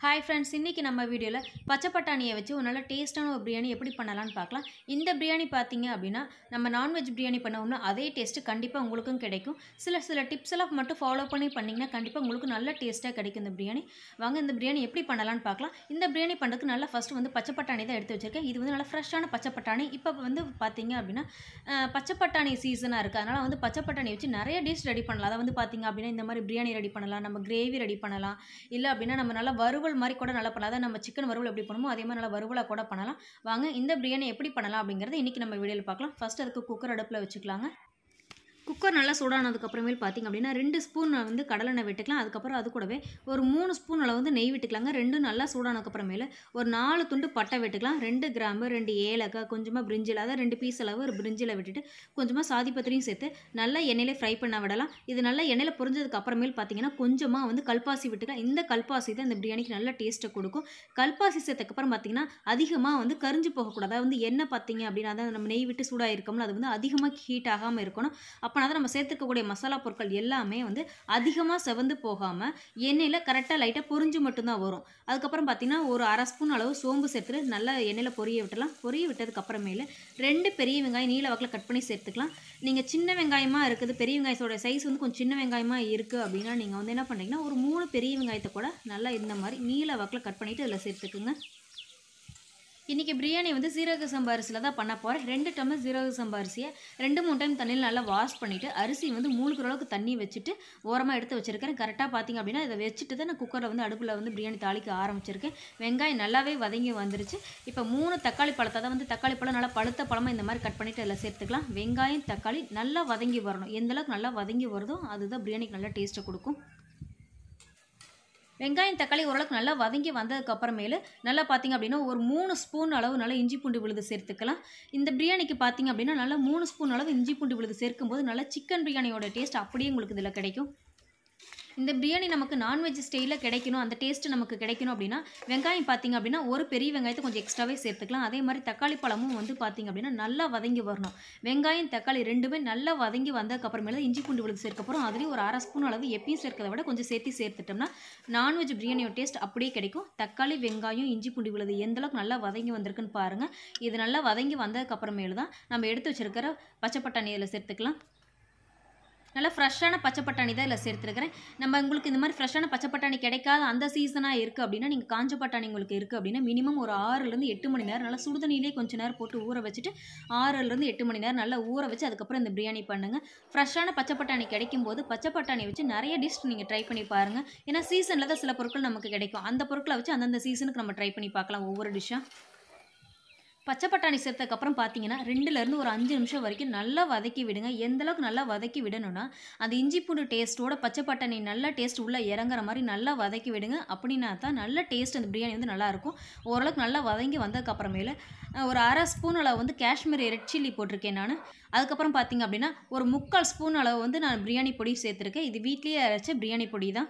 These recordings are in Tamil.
ஹாய் ஃப்ரெண்ட்ஸ் இன்றைக்கி நம்ம வீடியோவில் பச்சை பட்டாணியை வச்சு ஒரு நல்ல டேஸ்ட்டான ஒரு பிரியாணி எப்படி பண்ணலாம்னு பார்க்கலாம் இந்த பிரியாணி பார்த்தீங்க அப்படின்னா நம்ம நான்வெஜ் பிரியாணி பண்ணோம்னா அதே டேஸ்ட்டு கண்டிப்பாக உங்களுக்கும் கிடைக்கும் சில சில டிப்ஸ் எல்லாம் மட்டும் ஃபாலோ பண்ணி பண்ணிங்கன்னா கண்டிப்பாக உங்களுக்கு நல்ல டேஸ்ட்டாக கிடைக்கும் இந்த பிரியாணி வாங்க இந்த பிரியாணி எப்படி பண்ணலாம்னு பார்க்கலாம் இந்த பிரியாணி பண்ணுறதுக்கு நல்லா ஃபஸ்ட்டு வந்து பச்சை பட்டாணி தான் எடுத்து வச்சிருக்கேன் இது வந்து நல்லா ஃப்ரெஷ்ஷான பச்சை பட்டாணி இப்போ வந்து பார்த்தீங்க அப்படின்னா அஹ், பச்சை பட்டாணி சீசனாக இருக்குது அதனால் வந்து பச்சை பட்டாணி வச்சு நிறைய டிஷ் ரெடி பண்ணலாம் அதை வந்து பார்த்தீங்க அப்படின்னா இந்த மாதிரி பிரியாணி ரெடி பண்ணலாம் நம்ம கிரேவி ரெடி பண்ணலாம் இல்லை அப்படின்னா நம்ம நல்லா வறுவல் மாதிரி கூட நல்லா பண்ணலாம் அதாவது நம்ம சிக்கன் வறுவல் எப்படி பண்ணுமோ அதே மாதிரி நல்லா வறுவலாக கூட பண்ணலாம் வாங்க இந்த பிரியாணி எப்படி பண்ணலாம் அப்படிங்கிறத இன்றைக்கி நம்ம வீடியோவில் பார்க்கலாம் ஃபஸ்ட் அதுக்கு குக்கர் அடுப்பில் வச்சுக்கலாங்க குக்கர் நல்லா சூடானதுக்கப்புறமேல் பார்த்திங்க அப்படின்னா ரெண்டு ஸ்பூன் வந்து கடலெண்ணெய் விட்டுக்கலாம் அதுக்கப்புறம் அது கூடவே ஒரு மூணு ஸ்பூன் அளவு வந்து நெய் விட்டுக்கலாங்க ரெண்டும் நல்லா சூடானதுக்கப்புறமேல ஒரு நாலு துண்டு பட்டை விட்டுக்கலாம் ரெண்டு கிராம்பு ரெண்டு ஏலக்காய் கொஞ்சமாக பிரிஞ்சில் அதாவது ரெண்டு பீஸ் அளவு ஒரு பிரிஞ்சில் விட்டுட்டு கொஞ்சமாக சாதிப்பத்திரியும் சேர்த்து நல்லா எண்ணெயில ஃப்ரை பண்ண விடலாம் இது நல்லா எண்ணெயில் பொரிஞ்சதுக்கு அப்புறமேல் பார்த்தீங்கன்னா கொஞ்சமாக வந்து கல்பாசி விட்டுக்கலாம் இந்த கல்பாசி தான் இந்த பிரியாணிக்கு நல்ல டேஸ்ட்டை கொடுக்கும் கல்பாசி சேர்த்ததுக்கப்புறம் பார்த்தீங்கன்னா அதிகமாக வந்து கரிஞ்சு போகக்கூடாது அதாவது வந்து எண்ணெய் பார்த்தீங்க அப்படின்னா அதாவது நம்ம நெய் விட்டு சூடாக இருக்கோம்ல அது வந்து அதிகமாக ஹீட் ஆகாமல் இருக்கணும் அப்போனா தான் நம்ம சேர்த்துக்கக்கூடிய மசாலா பொருட்கள் எல்லாமே வந்து அதிகமாக செவந்து போகாமல் எண்ணெயில் கரெக்டாக லைட்டாக பொரிஞ்சு மட்டும்தான் வரும் அதுக்கப்புறம் பார்த்தீங்கன்னா ஒரு அரை ஸ்பூன் அளவு சோம்பு சேர்த்துட்டு நல்லா எண்ணெயில் பொரிய விட்டுலாம் பொரிய விட்டதுக்கப்புறமேல ரெண்டு பெரிய வெங்காயம் நீல வாக்கில் கட் பண்ணி சேர்த்துக்கலாம் நீங்கள் சின்ன வெங்காயமாக இருக்குது பெரிய வெங்காயத்தோட சைஸ் வந்து கொஞ்சம் சின்ன வெங்காயமாக இருக்குது அப்படின்னா நீங்கள் வந்து என்ன பண்ணுறீங்கன்னா ஒரு மூணு பெரிய வெங்காயத்தை கூட நல்லா இந்த மாதிரி நீல வாக்கில் கட் பண்ணிவிட்டு அதில் சேர்த்துக்குங்க இன்றைக்கி பிரியாணி வந்து சீரக சம்பா அரிசியில் தான் பண்ண போகிறேன் ரெண்டு டம்ளர் சீரக சம்பா அரிசியை ரெண்டு மூணு டைம் தண்ணியில் நல்லா வாஷ் பண்ணிவிட்டு அரிசி வந்து மூழ்கிற அளவுக்கு தண்ணி வச்சுட்டு ஓரமாக எடுத்து வச்சுருக்கேன் கரெக்டாக பார்த்தீங்க அப்படின்னா இதை வச்சுட்டு தான் நான் குக்கரில் வந்து அடுப்பில் வந்து பிரியாணி தாளிக்க ஆரம்பிச்சிருக்கேன் வெங்காயம் நல்லாவே வதங்கி வந்துருச்சு இப்போ மூணு தக்காளி பழத்தை தான் வந்து தக்காளி பழம் நல்லா பழுத்த பழமாக இந்த மாதிரி கட் பண்ணிவிட்டு அதில் சேர்த்துக்கலாம் வெங்காயம் தக்காளி நல்லா வதங்கி வரணும் எந்த அளவுக்கு நல்லா வதங்கி வருதோ அதுதான் பிரியாணிக்கு நல்லா டேஸ்ட்டை கொடுக்கும் வெங்காயம் தக்காளி ஓரளவுக்கு நல்லா வதங்கி வந்ததுக்கு அப்புறமேலு நல்லா பார்த்தீங்க அப்படின்னா ஒரு மூணு ஸ்பூன் அளவு நல்லா இஞ்சி பூண்டு விழுது சேர்த்துக்கலாம் இந்த பிரியாணிக்கு பார்த்தீங்க அப்படின்னா நல்லா மூணு ஸ்பூன் அளவு இஞ்சி பூண்டு விழுது சேர்க்கும்போது நல்லா சிக்கன் பிரியாணியோட டேஸ்ட் அப்படியே உங்களுக்கு இதில் கிடைக்கும் இந்த பிரியாணி நமக்கு நான்வெஜ் ஸ்டைலில் கிடைக்கணும் அந்த டேஸ்ட்டு நமக்கு கிடைக்கணும் அப்படின்னா வெங்காயம் பார்த்தீங்க அப்படின்னா ஒரு பெரிய வெங்காயத்தை கொஞ்சம் எக்ஸ்ட்ராவே சேர்த்துக்கலாம் அதே மாதிரி தக்காளி பழமும் வந்து பார்த்தீங்க அப்படின்னா நல்லா வதங்கி வரணும் வெங்காயம் தக்காளி ரெண்டுமே நல்லா வதங்கி வந்ததுக்கப்புறமேல இஞ்சி பூண்டு விழுது சேர்க்கப்புறம் அதுலேயும் ஒரு அரை ஸ்பூன் அளவு எப்பயும் சேர்க்கறத விட கொஞ்சம் சேர்த்து சேர்த்துட்டோம்னா நான்வெஜ் பிரியாணியோட டேஸ்ட் அப்படியே கிடைக்கும் தக்காளி வெங்காயம் இஞ்சி பூண்டு விழுது எந்த அளவுக்கு நல்லா வதங்கி வந்திருக்குன்னு பாருங்கள் இது நல்லா வதங்கி வந்ததுக்கப்புறமேலு தான் நம்ம எடுத்து வச்சிருக்கிற பச்சை பட்டாணி இதில் சேர்த்துக்கலாம் நல்லா ஃப்ரெஷ்ஷான பச்சை பட்டாணி தான் இதில் சேர்த்துருக்கிறேன் நம்ம உங்களுக்கு இந்த மாதிரி ஃப்ரெஷ்ஷான பச்சை பட்டாணி கிடைக்காத அந்த சீசனாக இருக்குது அப்படின்னா நீங்கள் காஞ்ச பட்டாணி உங்களுக்கு இருக்குது அப்படின்னா மினிமம் ஒரு ஆறுலேருந்து எட்டு மணி நேரம் நல்லா சுடுதண்ணிலே கொஞ்ச நேரம் போட்டு ஊற வச்சுட்டு ஆறுலேருந்து எட்டு மணி நேரம் நல்லா ஊற வச்சு அதுக்கப்புறம் இந்த பிரியாணி பண்ணுங்கள் ஃப்ரெஷ்ஷான பச்சை பட்டாணி கிடைக்கும் போது பச்சை பட்டாணி வச்சு நிறைய டிஷ் நீங்கள் ட்ரை பண்ணி பாருங்கள் ஏன்னா சீசனில் தான் சில பொருட்கள் நமக்கு கிடைக்கும் அந்த பொருட்களை வச்சு அந்தந்த சீசனுக்கு நம்ம ட்ரை பண்ணி பார்க்கலாம் ஒவ்வொரு டிஷ்ஷாக பச்சை பட்டாணி சேர்த்ததுக்கப்புறம் பார்த்தீங்கன்னா ரெண்டுலேருந்து ஒரு அஞ்சு நிமிஷம் வரைக்கும் நல்லா வதக்கி விடுங்க எந்த அளவுக்கு நல்லா வதக்கி விடணும்னா அந்த இஞ்சி பூண்டு டேஸ்ட்டோட பச்சை பட்டாணி நல்லா டேஸ்ட் உள்ளே இறங்குற மாதிரி நல்லா வதக்கி விடுங்க அப்படின்னா தான் நல்ல டேஸ்ட் அந்த பிரியாணி வந்து நல்லாயிருக்கும் ஓரளவுக்கு நல்லா வதங்கி வந்ததுக்கப்புறமேல அஹ், ஒரு அரை ஸ்பூன் அளவு வந்து காஷ்மீரி ரெட் சில்லி போட்டிருக்கேன் நான் அதுக்கப்புறம் பார்த்தீங்க அப்படின்னா ஒரு முக்கால் ஸ்பூன் அளவு வந்து நான் பிரியாணி பொடி சேர்த்துருக்கேன் இது வீட்லேயே அரைச்ச பிரியாணி பொடி தான்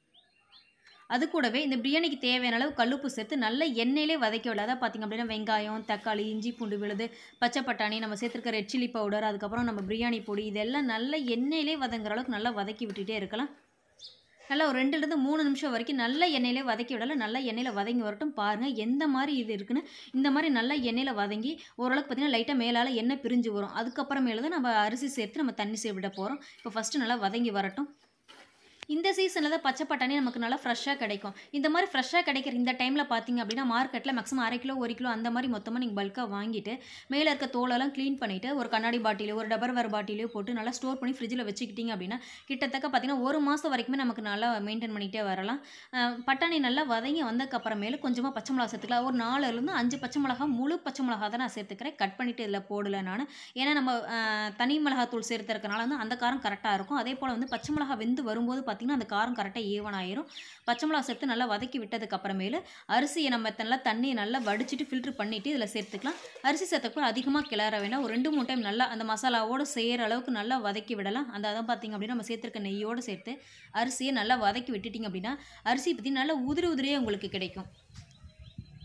அது கூடவே இந்த பிரியாணிக்கு தேவையான அளவு கல்லுப்பு சேர்த்து நல்ல எண்ணெயிலே வதக்கி விட அதாவது பார்த்திங்க அப்படின்னா வெங்காயம் தக்காளி இஞ்சி பூண்டு விழுது பச்சை பட்டாணி நம்ம சேர்த்துருக்க ரெட் சில்லி பவுடர் அதுக்கப்புறம் நம்ம பிரியாணி பொடி இதெல்லாம் நல்ல எண்ணெயிலே வதங்குற அளவுக்கு நல்லா வதக்கி விட்டுட்டே இருக்கலாம் நல்லா ஒரு ரெண்டுலேருந்து மூணு நிமிஷம் வரைக்கும் நல்ல எண்ணெயிலே வதக்கி விடல நல்லா எண்ணெயில் வதங்கி வரட்டும் பாருங்கள் எந்த மாதிரி இது இருக்குன்னு இந்த மாதிரி நல்லா எண்ணெயில் வதங்கி ஓரளவுக்கு பார்த்திங்கன்னா லைட்டாக மேலால் எண்ணெய் பிரிஞ்சு வரும் அதுக்கப்புறமேல தான் நம்ம அரிசி சேர்த்து நம்ம தண்ணி சே விட போகிறோம் இப்போ ஃபஸ்ட்டு நல்லா வதங்கி வரட்டும் இந்த சீசனில் தான் பச்சை பட்டாணி நமக்கு நல்லா ஃப்ரெஷ்ஷாக கிடைக்கும் இந்த மாதிரி ஃப்ரெஷ்ஷாக கிடைக்கிற இந்த டைமில் பார்த்தீங்க அப்படின்னா மார்க்கெட்டில் மேக்ஸிமம் அரை கிலோ ஒரு கிலோ அந்த மாதிரி மொத்தமாக நீங்கள் பல்காக வாங்கிட்டு மேலே இருக்க தோலெல்லாம் க்ளீன் பண்ணிவிட்டு ஒரு கண்ணாடி பாட்டிலோ ஒரு டபர் வேறு பாட்டிலையோ போட்டு நல்லா ஸ்டோர் பண்ணி ஃப்ரிட்ஜில் வச்சுக்கிட்டிங்க அப்படின்னா கிட்டத்தட்ட பார்த்தீங்கன்னா ஒரு மாதம் வரைக்குமே நமக்கு நல்லா மெயின்டைன் பண்ணிகிட்டே வரலாம் அஹ் பட்டாணி நல்லா வதங்கி வந்ததுக்கப்புறமேல கொஞ்சமாக பச்சை மிளகா சேர்த்துக்கலாம் ஒரு நாலுலேருந்து அஞ்சு பச்சை மிளகா முழு பச்சை மிளகா தான் நான் சேர்த்துக்கிறேன் கட் பண்ணிவிட்டு இதில் போடல நான் ஏன்னா நம்ம அஹ், தனி மிளகாத்தூள் சேர்த்துருக்கனால வந்து அந்த காரம் கரெக்டாக இருக்கும் அதே போல் வந்து பச்சை மிளகா வெந்து வரும்போது பார்த்திங்கன்னா அந்த காரம் கரெக்டாக ஈவன் ஆயிரும் பச்சை மிளகா சேர்த்து நல்லா வதக்கி விட்டதுக்கு அப்புறமேலு அரிசியை நம்ம நல்லா தண்ணியை நல்லா வடிச்சிட்டு ஃபில்ட்ரு பண்ணிவிட்டு இதில் சேர்த்துக்கலாம் அரிசி சேர்த்தப்போ அதிகமாக கிளற வேணாம் ஒரு ரெண்டு மூணு டைம் நல்லா அந்த மசாலாவோடு செய்கிற அளவுக்கு நல்லா வதக்கி விடலாம் அந்த அதான் பார்த்திங்க அப்படின்னா நம்ம சேர்த்துருக்க நெய்யோடு சேர்த்து அரிசியை நல்லா வதக்கி விட்டுட்டிங்க அப்படின்னா அரிசி பற்றி நல்லா உதிரி உதிரியே உங்களுக்கு கிடைக்கும்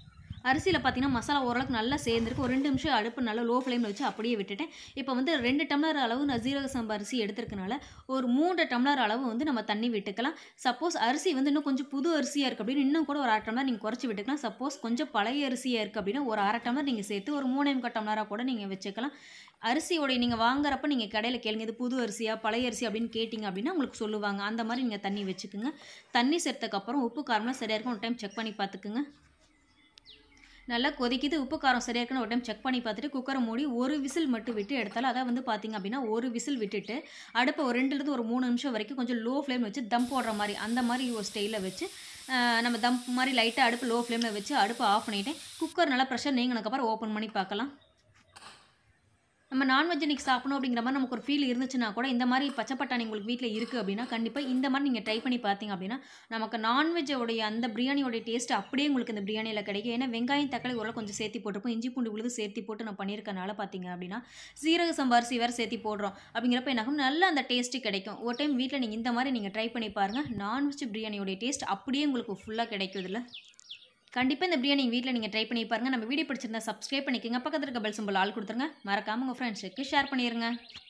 அரிசியில் பார்த்தீங்கன்னா மசாலா ஓரளவுக்கு நல்லா சேர்ந்துருக்கு ஒரு ரெண்டு நிமிஷம் அடுப்பு நல்லா லோ ஃப்ளேமில் வச்சு அப்படியே விட்டுட்டேன் இப்போ வந்து ரெண்டு டம்ளர் அளவு நான் ஜீரக சம்பா அரிசி எடுத்துருக்கனால ஒரு மூன்று டம்ளர் அளவு வந்து நம்ம தண்ணி விட்டுக்கலாம் சப்போஸ் அரிசி வந்து இன்னும் கொஞ்சம் புது அரிசியாக இருக்குது அப்படின்னு இன்னும் கூட ஒரு அரை டம்ளர் நீங்கள் குறைச்சி விட்டுக்கலாம் சப்போஸ் கொஞ்சம் பழைய அரிசியாக இருக்குது அப்படின்னா ஒரு அரை டம்ளர் நீங்கள் சேர்த்து ஒரு மூணே முக்கால் டம்ளராக கூட நீங்கள் வச்சுக்கலாம் அரிசியோடைய நீங்கள் வாங்குறப்ப நீங்கள் கடையில் கேளுங்க இது புது அரிசியா பழைய அரிசி அப்படின்னு கேட்டிங்க அப்படின்னா உங்களுக்கு சொல்லுவாங்க அந்த மாதிரி நீங்கள் தண்ணி வச்சுக்கோங்க தண்ணி சேர்த்ததுக்கப்புறம் உப்பு காரம்லாம் சரியாக இருக்கும் ஒரு டைம் செக் பண்ணி பார்த்துக்குங்க நல்லா கொதிக்குது உப்பு காரம் சரியா இருக்குன்னு ஒரு டைம் செக் பண்ணி பார்த்துட்டு குக்கரை மூடி ஒரு விசில் மட்டும் விட்டு எடுத்தாலும் அதான் வந்து பார்த்தீங்க அப்படின்னா ஒரு விசில் விட்டுட்டு அடுப்பை ஒரு ரெண்டுலேருந்து ஒரு மூணு நிமிஷம் வரைக்கும் கொஞ்சம் லோ ஃப்ளேம் வச்சு தம் போடுற மாதிரி அந்த மாதிரி ஒரு ஸ்டைலில் வச்சு ஆஹ், நம்ம தம் மாதிரி லைட்டாக அடுப்பு லோ ஃப்ளேமில் வச்சு அடுப்பை ஆஃப் பண்ணிட்டேன் குக்கர் நல்லா ப்ரெஷர் நீங்கினதுக்கப்புறம் ஓப்பன் பண்ணி பார்க்கலாம் நம்ம நான்வெஜ் இன்னைக்கு சாப்பிடணும் அப்படிங்கிற மாதிரி நமக்கு ஒரு ஃபீல் இருந்துச்சுன்னா கூட இந்த மாதிரி பச்சை பட்டாணி உங்களுக்கு வீட்டில் இருக்குது அப்படின்னா கண்டிப்பாக இந்த மாதிரி நீங்கள் ட்ரை பண்ணி பார்த்தீங்க அப்படின்னா நமக்கு நான்வெஜ்ஜோடைய அந்த பிரியாணியோடைய டேஸ்ட் அப்படியே உங்களுக்கு இந்த பிரியாணியில் கிடைக்கும் ஏன்னா வெங்காயம் தக்காளி ஓரளவு கொஞ்சம் சேர்த்து போட்டிருப்போம் இஞ்சி பூண்டு விழுது சேர்த்து போட்டு நான் பண்ணியிருக்கனால பார்த்தீங்க அப்படின்னா சீரக சம்பா அரிசி வேறு சேர்த்து போடுறோம் அப்படிங்கிறப்ப என்னாகும் நல்ல அந்த டேஸ்ட்டு கிடைக்கும் ஒரு டைம் வீட்டில் நீங்கள் இந்த மாதிரி நீங்கள் ட்ரை பண்ணி பாருங்கள் நான்வெஜ் பிரியாணியோடைய டேஸ்ட் அப்படியே உங்களுக்கு ஃபுல்லாக கிடைக்கும் இதில் கண்டிப்பாக இந்த பிரியாணி வீட்டில் நீங்கள் ட்ரை பண்ணி பாருங்கள் நம்ம வீடியோ பிடிச்சிருந்தா சப்ஸ்கிரைப் பண்ணிக்கோங்க பக்கத்தில் இருக்க பெல் சிம்பிள் ஆள் கொடுத்துருங்க மறக்காமல் உங்கள் ஃப்ரெண்ட்ஸுக்கு ஷேர் பண்ணிடுங்க